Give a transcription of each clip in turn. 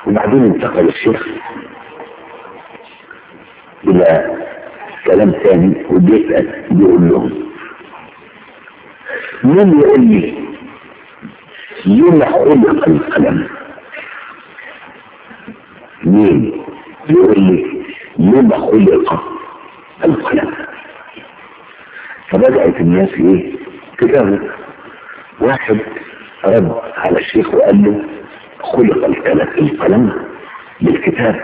وبعدين انتقل الشيخ الى كلام ثاني وبيسأل بيقول لهم مين يقول لي لما خلق القلم مين يقول لي لما خلق القلم فبدأت الناس ايه كتابه واحد رد على الشيخ وقال له خلق القلم القلم بالكتاب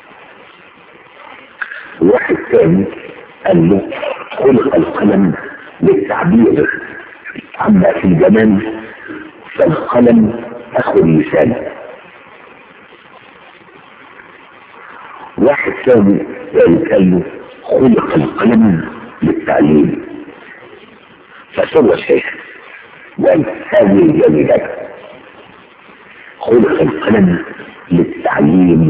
واحد ثاني قال له خلق القلم للتعبير عما في الجمال فالقلم اخو اللسان واحد ثاني قال له خلق القلم للتعليم فسوى الشيخ قال هذه الجميلات خلق القلم للتعليم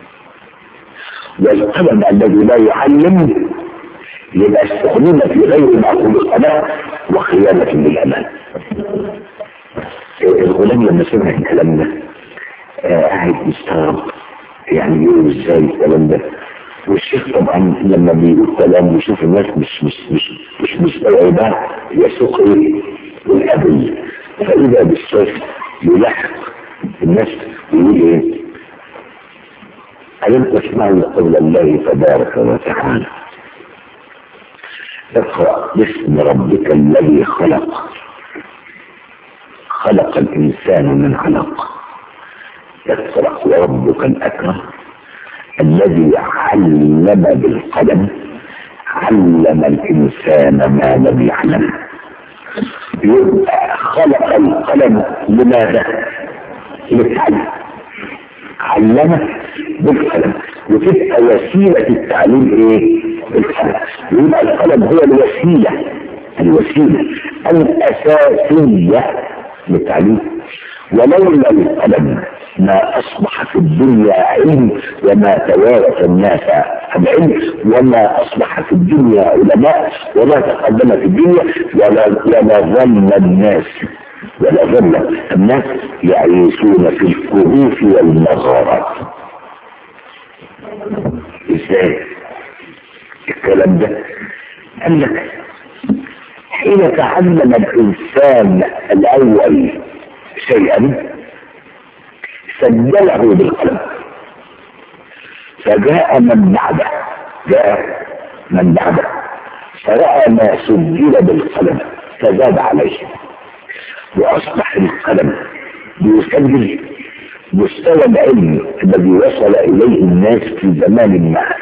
والقلم الذي لا يعلم يبقى استخدم في غير ما خلق له وخيانة للأمان الغلام لما سمع الكلام ده آه قاعد مستغرب يعني يقول ازاي الكلام ده والشيخ طبعا لما بيقول كلام ويشوف الناس مش مش مش مش مستوعبة يسوق ايه الابل فاذا بالشيخ يلحق الناس يقول ايه ألم تسمعوا قول الله تبارك وتعالى اقرأ باسم ربك الذي خلق خلق الإنسان من علق اقرأ وربك الأكرم الذي علم بالقلم علم الإنسان ما لم يعلم يبقى خلق القلم لماذا؟ للتعلم علمه بالقلم وتبقى وسيلة التعليم ايه؟ القلم يبقى القلم هو الوسيلة الوسيلة الأساسية للتعليم ولولا القلم ما أصبح في الدنيا علم وما توارث الناس العلم وما أصبح في الدنيا علماء وما تقدم في الدنيا ولا ولا ظن الناس ولا ظن الناس يعيشون في الكهوف والمغارات ازاي الكلام ده قال لك حين تعلم الانسان الاول شيئا سجله بالقلم فجاء من بعده جاء من بعده فرأى ما سجل بالقلم فزاد عليه واصبح القلم بيسجل مستوى العلم الذي وصل اليه الناس في زمان ما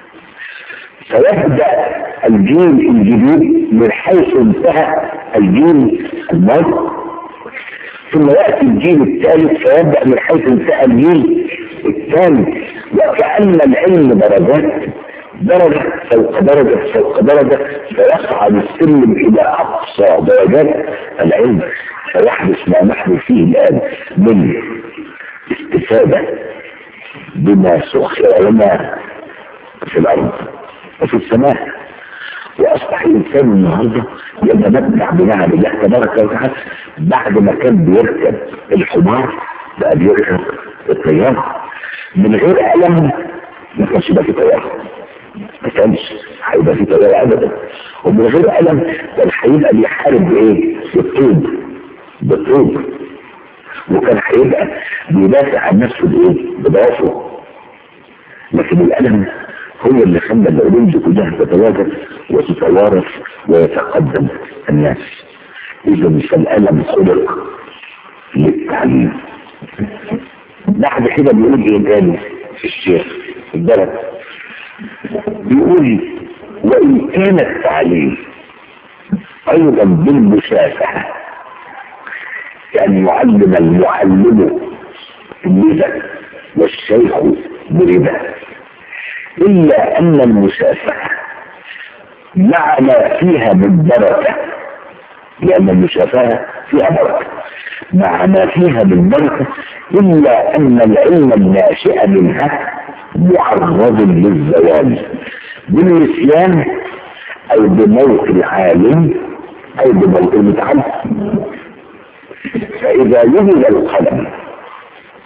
فيبدا الجيل الجديد من حيث انتهى الجيل الماضي ثم ياتي الجيل الثالث فيبدا من حيث انتهى الجيل الثالث وكان العلم درجات درجة فوق درجة فوق درجة فيصعد السلم إلى أقصى درجات العلم فيحدث ما نحن فيه الآن من استفادة بما سخر لنا في الأرض وفي السماء وأصبح الإنسان النهاردة يتمتع بنعم الله تبارك وتعالى بعد ما كان بيركب الحمار بقى بيركب الطيارة من غير ألم ما كانش بقى في طيارة ما كانش هيبقى في طيارة أبدا ومن غير ألم كان هيبقى بيحارب بإيه؟ بالطوب بالطوب وكان هيبقى بيدافع عن نفسه بايه؟ بضعفه لكن الالم هو اللي خلى العلوم دي كلها تتواجد وتتوارث ويتقدم الناس اذا فالالم خلق للتعليم بعد كده بيقول ايه تاني في الشيخ في البلد بيقول وان كان التعليم ايضا بالمشافهه كأن يعلم المعلم اللبا والشيخ بربا إلا أن المشافهة مع ما فيها من بركة لأن المشافهة فيها بركة مع ما فيها من بركة إلا أن العلم الناشئ منها معرض للزوال بالنسيان أو بموت العالم أو بموت المتعلم فإذا وجد القلم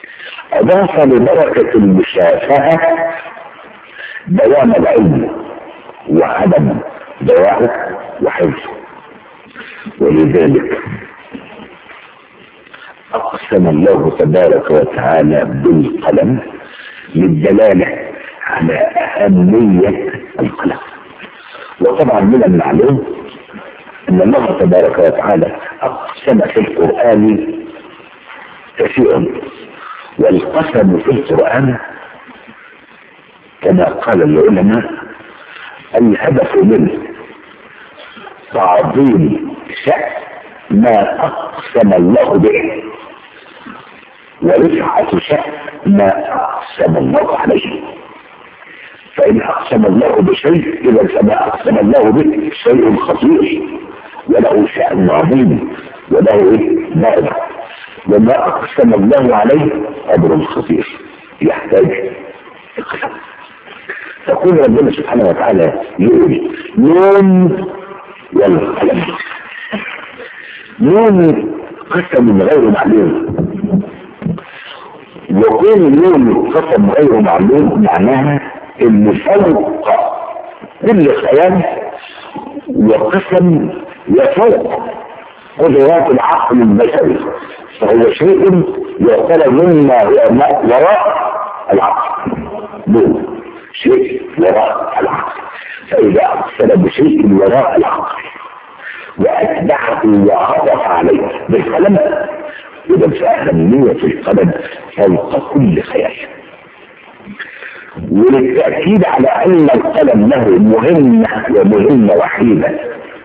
أضاف لبركة المشافهة دوام العلم وعدم دواعه وحفظه ولذلك أقسم الله تبارك وتعالى بالقلم للدلالة على أهمية القلم وطبعا من المعلوم أن الله تبارك وتعالى أقسم في القرآن كثيرا والقسم في القرآن كما قال العلماء الهدف منه تعظيم شأن ما أقسم الله به ورفعة شأن ما أقسم الله عليه فإن أقسم الله بشيء إذا فما أقسم الله به شيء خطير وله شأن عظيم وله درجة وما أقسم الله عليه أمر خطير يحتاج اقسام تقول ربنا سبحانه وتعالى يقول نون والقلم نون قسم غير معلوم وكون النون قسم غير معلوم معناها ان فوق كل خيال وقسم يفوق قدرات العقل البشري فهو شيء يعتبر مما هو وراء العقل نون شيء وراء العقل فإذا أقسم بشيء وراء العقل وأتبعه وعطف عليه بالقلم إذا فأهمية القلم فوق كل خيال وللتأكيد على أن القلم له مهمة ومهمة وحيدة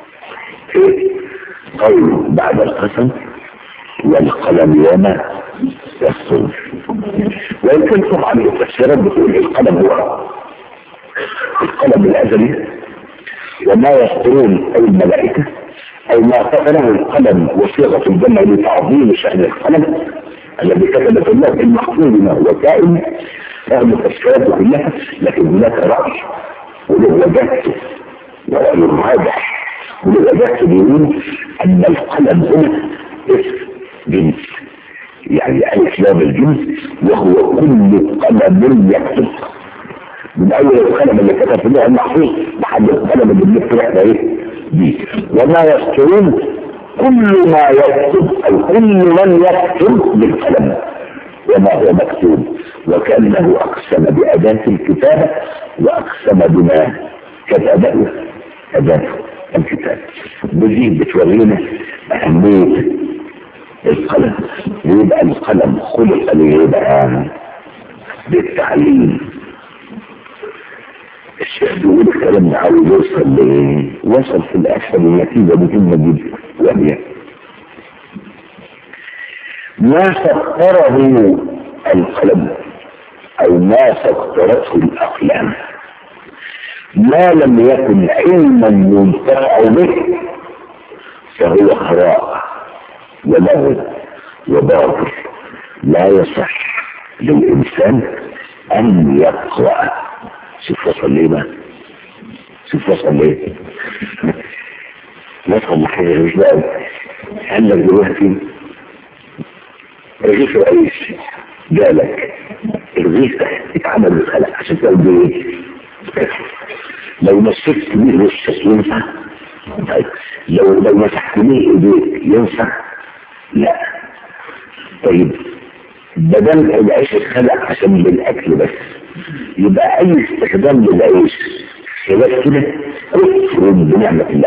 قول بعد القسم والقلم وما يسطر ويمكن طبعا التفسيرات بتقول القلم هو القلم الأزلي وما يسطرون أي الملائكة أي ما قتله القلم وصيغة الجمع لتعظيم شأن القلم الذي كتب في الله المحفوظ ما هو كائن فهم التفسيرات كلها لكن هناك رأي وله وجهته ورأي راجح وله وجهته بيقول أن القلم هنا اسم جنس يعني ألف لام الجنس وهو كل قلم يكتب من أول القلم اللي كتب في الله المحفوظ لحد القلم اللي بنكتب احنا ايه دي وما يذكرون كل ما يكتب أو كل من يكتب بالقلم وما هو مكتوب وكأنه أقسم بأداة الكتابة وأقسم بما كتبه أداة الكتاب بزي بتورينا أهمية القلم ويبقى القلم خلق ليبقى بالتعليم الشيخ بيقول الكلام ده عاوز يوصل لايه؟ وصل في الاخر لنتيجه مهمه جدا وهي ما سطره القلم او ما سطرته الاقلام ما لم يكن علما ينتفع به فهو هراء ولغو وباطل لا يصح للانسان ان يقرأ شوف وصل ليه بقى شوف وصل ليه وصل لحاجة مش بقى قال لك دلوقتي رغيف رئيس جالك الرغيف ده اتعمل بالخلق عشان تقول بايه لو مسكت بيه وشك ينفع طيب لو لو مسحت بيه ايديك ينفع لا طيب بدل العيش اتخلق عشان بالاكل بس يبقى اي استخدام للعيش خلاف كده كفر بنعمة الله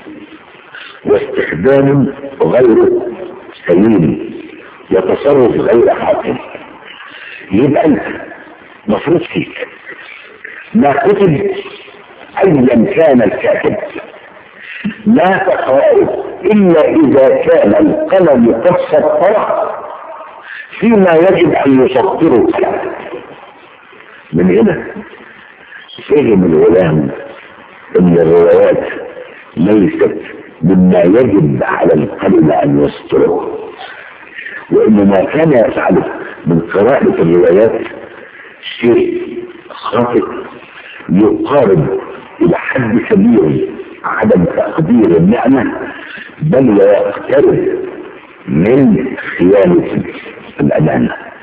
واستخدام غير سليم وتصرف غير حاكم يبقى انت مفروض فيك ما كتب ايا كان الكاتب لا تقرأه الا اذا كان القلم قد سطره فيما يجب ان يسطره القلم من هنا فهم الغلام ان الروايات ليست مما يجب على القلب ان يسطره وان ما كان يفعله من قراءة الروايات شيء خاطئ يقارب الى حد كبير عدم تقدير النعمة بل ويقترب من خيانة الأمانة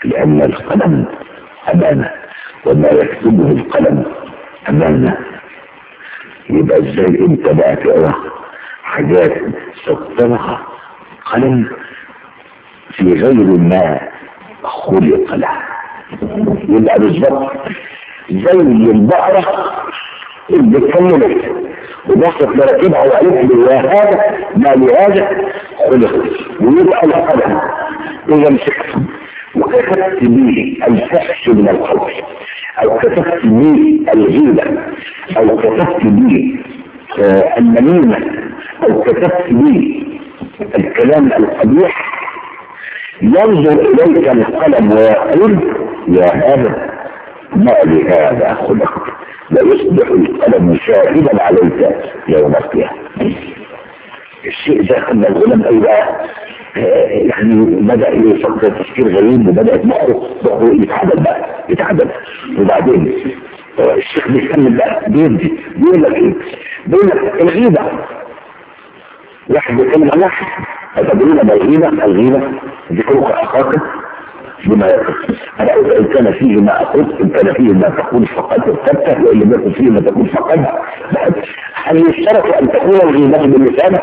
لأن القلم أمانة وما يكتبه القلم أمانة يبقى ازاي انت بقى تقرا حاجات سطرها قلم في غير ما خلق له يبقى بالظبط زي البقرة اللي اتكلمت وبصت لراكبها وقالت له يا هذا ما لهذا خلق ويبقى القلم اذا مسكته وكتبت به الفحش من القول او كتبت به الغيبة او كتبت به آه النميمة او كتبت به الكلام القبيح ينظر اليك القلم ويقول يا هذا ما لهذا خلقت ويصبح القلم شاهدا عليك يوم القيامة الشيء ده ان الغلام ايوه يعني بدأ يفكر تفكير غريب وبدأت مخه مخه يتعدل بقى يتعدل وبعدين الشيخ بيكمل بقى بيدي بيقول لك ايه؟ بيقول لك الغيبة واحد بيتكلم عن واحد أتدرون ما الغيبة؟ الغيبة ذكرك أخاك بما يقول أنا إذا إن كان فيه ما أقول إن كان فيه ما تقول فقد ارتبته وإن لم يكن فيه ما تقول فقد هل يشترط أن تكون الغيبة باللسان؟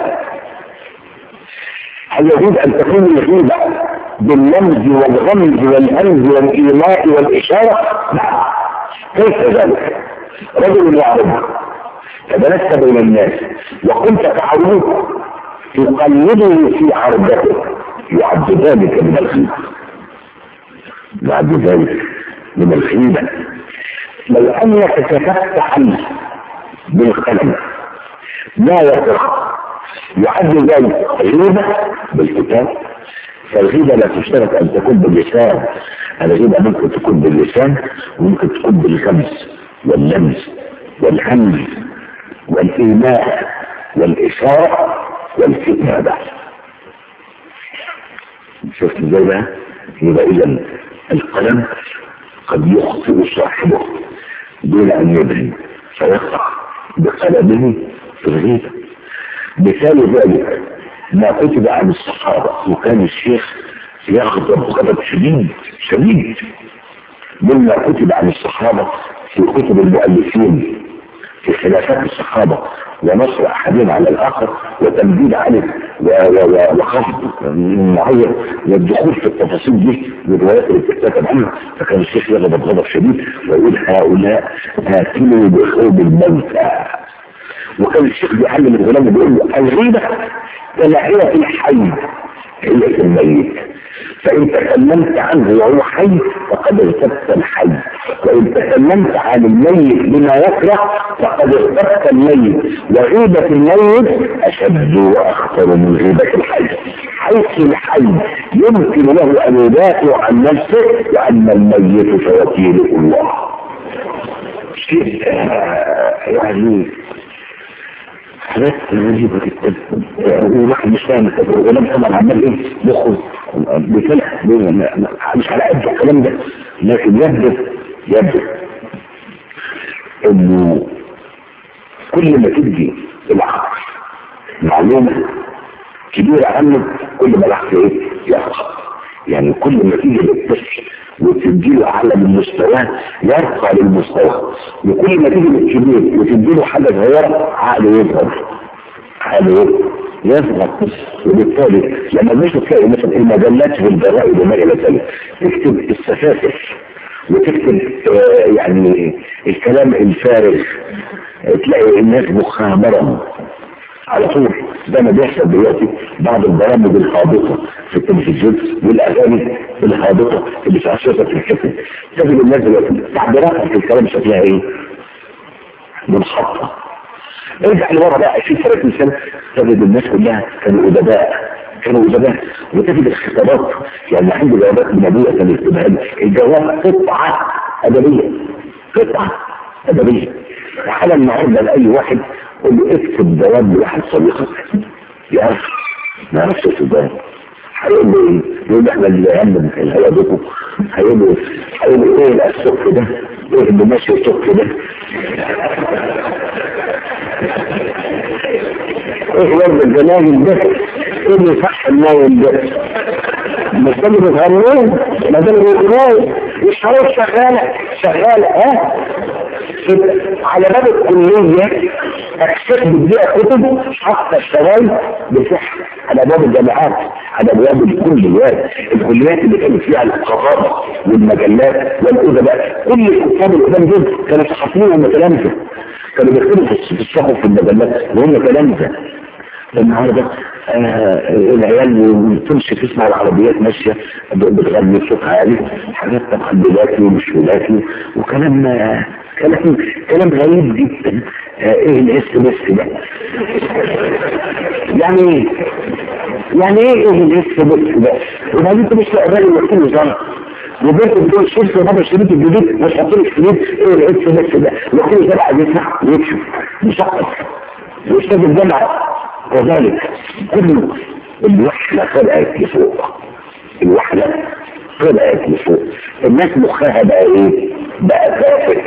هل يجوز أن تكون الغيبة باللمز والغمز والهمز والإيماء والإشارة؟ لا كيف ذلك؟ رجل يعرض تتنسب إلى الناس وكنت تعرضه تقلده في عرضته يعد ذلك من الغيبة يعد ذلك من الغيبة لو أنك كتبت عنه بالقلم ما يقرأ يعد ذلك غيبة بالكتاب فالغيبة لا تشترط أن تكون باللسان الغيبة ممكن تكون باللسان وممكن تكون بالخمس واللمس والهمز والإيماء والإشارة والكتابة شفت ازاي بقى؟ يبقى إذا القلم قد يخطئ صاحبه دون أن يدري فيقع بقلمه في الغيبة مثال ذلك ما كتب عن الصحابة وكان الشيخ يغضب غضب شديد شديد مما كتب عن الصحابة في كتب المؤلفين في خلافات الصحابة ونصر أحدهم على الآخر وتمديد عليه وخفض معين والدخول في التفاصيل دي والروايات اللي بتكتب عنها فكان الشيخ يغضب غضب شديد ويقول هؤلاء آكلوا بحوب الموتى وكان الشيخ بيعلم الغلام بيقول له الغيبة كلاهية الحي هي الميت فإن تكلمت عنه وهو حي فقد ارتبت الحي وإن تكلمت عن الميت بما يكره فقد ارتبت الميت وغيبة الميت أشد وأخطر من غيبة الحي حيث الحي يمكن له أن يدافع عن نفسه وأما الميت فوكيل الله شيء يعني حاجات غريبة جدا وواحد مش فاهم الكلام طبعا عمال ايه مخه بيتلح مش على قد الكلام ده لكن يبدو يبدو انه كل ما تدي العقل معلومة كبيرة عنه كل ما العقل ايه يرقى يعني كل ما تيجي للطفل وتديله اعلى من مستواه يرقى للمستوى وكل ما تيجي للكبير وتديله حاجه صغيره عقله يظهر عقله يظهر وبالتالي لما مش تلاقي مثلا المجلات في الجرائد وما الى ذلك تكتب السفاسف وتكتب آه يعني الكلام الفارغ تلاقي الناس مخها مرض على طول ده ما بيحصل دلوقتي بعض البرامج الهابطه في التلفزيون والاغاني الهابطه اللي في عشرة في الحكم تجد الناس دلوقتي تعبيراتها في الكلام شكلها ايه؟ منحطه ارجع لورا بقى 20 30 سنه تجد الناس كلها كانوا ادباء كانوا ادباء وتجد الخطابات يعني عندي جوابات من ابويا كان يكتبها لي الجواب قطعه ادبيه قطعه ادبيه وحالا النهارده لاي واحد قل له اكتب جواب لواحد صديقك يعرف ما يعرفش يكتب جواب هيقول له ايه؟ يقول له احنا اللي عندنا الهواء بكم هيقول له هيقول له ايه السك ده؟ ايه اللي ماشي السك ده؟ ايه ورد الجناين ده؟ ايه اللي صح النايم ده؟ مش ده اللي بتغنوه؟ ما دام بيقولوا الشرايط شغالة شغالة ها على باب الكلية اكسس بتبيع كتب حتى الشرايط بتفتح على باب الجامعات على ابواب الكليات الكليات اللي كانت فيها القضاء والمجلات والادباء كل الكتاب القدام دول كانوا صحفيين وتلامذه كانوا بيكتبوا في الصحف في المجلات وهم تلامذه النهارده آه العيال تمشي تسمع العربيات ماشيه بتغني بصوت عالي حاجات تقلباتي ومشغولاتي وكلام آه كلام كلام غريب جدا آه ايه الاس بس ده يعني ايه يعني ايه ايه الاس بس ده وبعدين انت مش الراجل يقول له وبنت بتقول شرط هذا الشريط الجديد مش حاطين الشريط ايه الاس بس ده وكل ده بقى يسمع ويكشف مشقق واستاذ الجامعه كذلك كل الوحدة طلعت لفوق الوحدة طلعت لفوق الناس مخها بقى ايه بقى كافر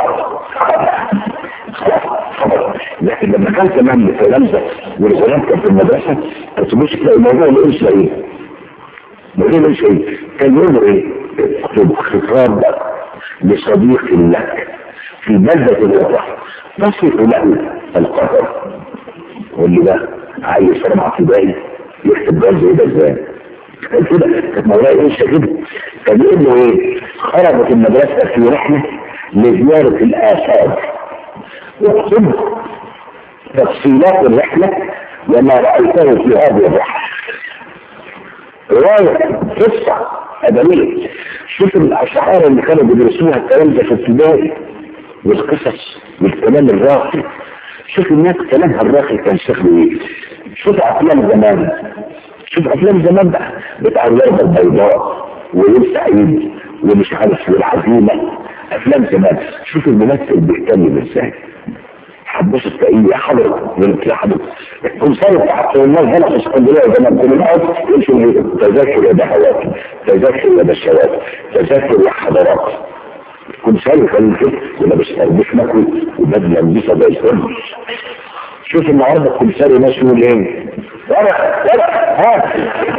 خلاص لكن لما كان زمان التلامذة والغلام كان في المدرسة كنت مش تلاقي الموضوع الانسى ايه موضوع الانسى ايه كان يقولوا ايه اكتب خطاب لصديق لك في بلدة الوضع تصف له القدر واللي ده عايز رابعه ابتدائي يكتب ده زي ده ازاي كان كده كانت مولاي ايش كده كان يقول له ايه خرجت المدرسه في رحله لزياره الاثار واكتب تفصيلات الرحله وما رايته في هذه الرحله روايه قصه ادبيه شوف الاشعار اللي كانوا بيدرسوها الكلام ده في ابتدائي والقصص والكلام الراقي شوف الناس كلامها الراقي كان شكله ايه شوف افلام زمان شوف افلام زمان بقى بتاع الورده البيضاء ويوم سعيد ومش عارف والعزيمه افلام زمان شوف الممثل بيهتم ازاي حبوش التقيية حضر من حضر التمثال بتاع الناس هنا في اسكندريه زمان كل الناس يمشوا تذاكر يا بهوات تذاكر يا بشوات تذاكر يا حضرات كل شيء خلي كده ولا مش مش مكوي وبدله نضيفه زي الفل شوف النهارده الكمساري ماشي يقول ايه ورق ورق ها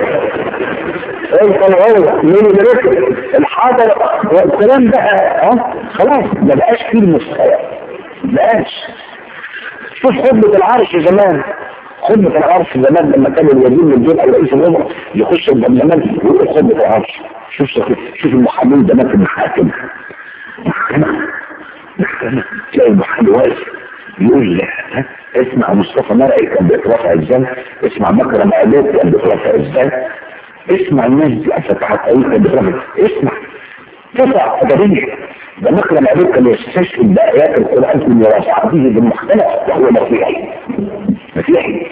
انت الغلط مين اللي ركب الحاضر والكلام بقى ها خلاص ما بقاش فيه المستوى ما بقاش شوف خطبة العرش زمان خطبة العرش زمان لما كان الوزير من دول او رئيس الامم يخش البرلمان ويقول خطبة العرش شوف شوف المحامين زمان في المحاكم محكمة محكمة تلاقي المحامي واقف يقول له ها اسمع مصطفى مرعي كان بيترفع ازاي اسمع مكرم علوك كان بيترفع ازاي اسمع الناس دي فتحت ايه كان بيترفع اسمع تسع ادبيه ده مكرم علوك كان يستشهد بايات القران في مرافعته بالمختلف وهو مسيحي مسيحي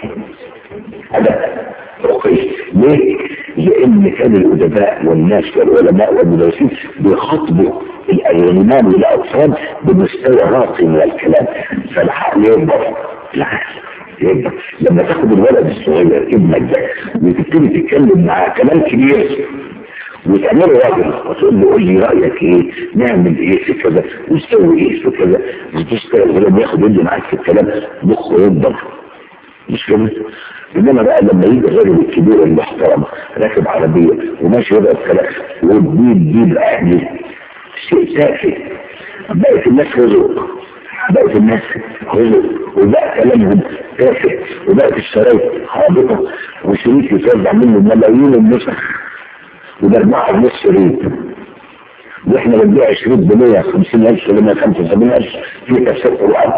هذا رقي ليه؟ لان كان الادباء والناس والعلماء والمدرسين بيخاطبوا الامام والاطفال بمستوى راقي من الكلام فالعقل يكبر العقل يكبر لما تاخد الولد الصغير ابنك ده وتبتدي تتكلم معاه كلام كبير وتعمله راجل وتقول له قول لي رايك ايه نعمل ايه في كذا نسوي ايه في كذا وتشتغل لما ياخد يدي معاك في الكلام مخه يكبر مش كده انما بقى لما يجي الراجل الكبير المحترم راكب عربيه وماشي يبقى الكلام والدين دين اهلي شيء تافه بقت الناس هزق بقت الناس هزق وبقى كلامهم تافه وبقت الشرايط هابطه وشريط يتوزع منه ملايين النسخ وبربعه ونص شريط واحنا بنبيع شريط ب 150000 ولا 155000 في تفسير قران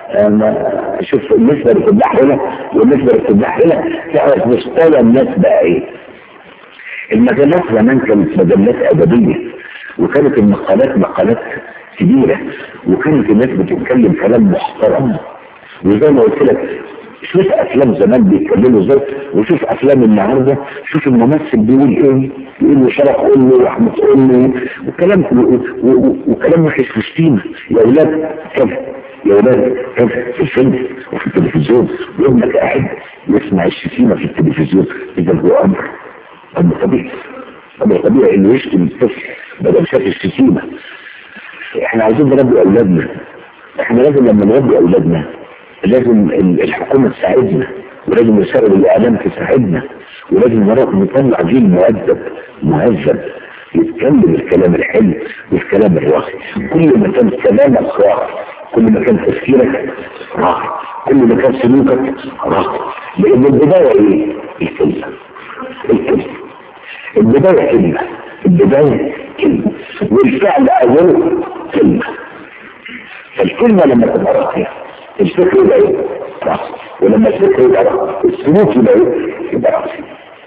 شوف النسبة للتباح هنا والنسبة للتباح هنا تعرف مستوى الناس بقى ايه المجلات زمان كانت مجلات ادبية وكانت المقالات مقالات كبيرة وكانت الناس بتتكلم كلام محترم وزي ما قلت لك شوف افلام زمان بيتكلموا ازاي وشوف افلام النهارده شوف الممثل بيقول ايه يقول له شرف امي ورحمه امي وكلام وكلام وحش في الشتيمه يا اولاد كذا يا ولاد في الفيلم وفي التلفزيون وابنك قاعد يسمع الشتيمة في التلفزيون إذا هو أمر أمر طبيعي أمر طبيعي إنه يشتم الطفل بدل شاف الشتيمة إحنا عايزين نربي أولادنا إحنا لازم لما نربي أولادنا لازم الحكومة تساعدنا ولازم رسالة الإعلام تساعدنا ولازم نطلع جيل مؤدب مهذب يتكلم الكلام الحلو والكلام الراقي كل ما كان كلامك راقي كل ما كان تفكيرك راقي كل ما كان سلوكك راقي لان البدايه ايه؟ الكلمه الكلمه البدايه كلمه البدايه كلمه والفعل اوله كلمه فالكلمه لما تبقى راقيه الفكر يبقى ايه؟ راقي ولما الفكر يبقى راقي السلوك يبقى ايه؟ يبقى راقي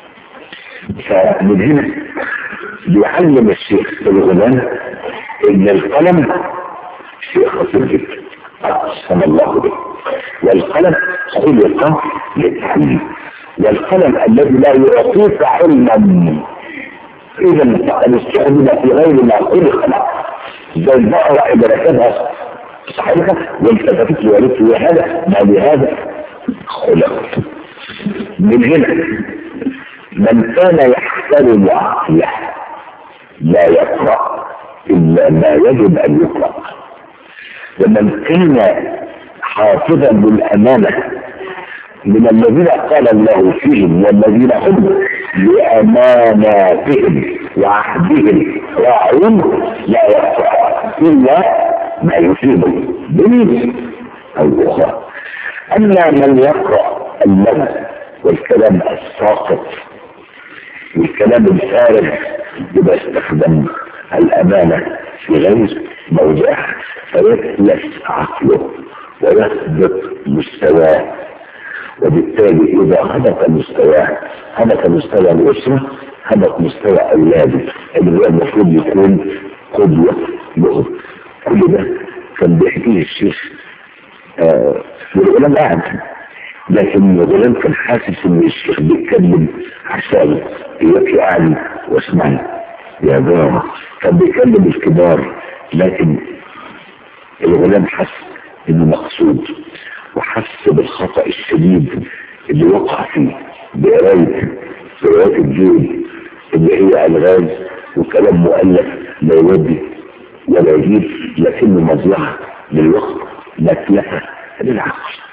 فمن هنا بيعلم الشيخ الغلام ان القلم شيء خطير جدا اقسم الله به والقلم خلق للتعليم والقلم الذي لا يعطيك علما اذا فقد استخدم في غير ما خلق له زي البقره اذا ركبها صحيحه والتفتت لي وقالت له هذا ما لهذا خلقت من هنا من كان يحترم عقله لا يقرأ إلا ما يجب أن يقرأ ومن كان حافظا للأمانة من الذين قال الله فيهم والذين هم لأماناتهم وعهدهم راعون لا يقرأ إلا ما يفيده بنية أو أخرى أما من يقرأ اللغة والكلام الساقط والكلام الفارغ يبقى استخدم الأمانة في غير موضعها فيتلف عقله ويثبت مستواه وبالتالي إذا هبط مستواه هبط مستوى الأسرة هبط مستوى أولاده اللي هو المفروض يكون قدوة لهم كل ده كان بيحكيه الشيخ آه والغلام قاعد لكن الغلام كان حاسس ان الشيخ بيتكلم عشان يبكي اعلي واسمعني يا جماعة كان بيكلم الكبار لكن الغلام حس انه مقصود وحس بالخطأ الشديد اللي وقع فيه بقراية قراءات الجود اللي هي الغاز وكلام مؤلف لا يودي ولا يجيب لكنه مصلحة للوقت مكلفة للعقل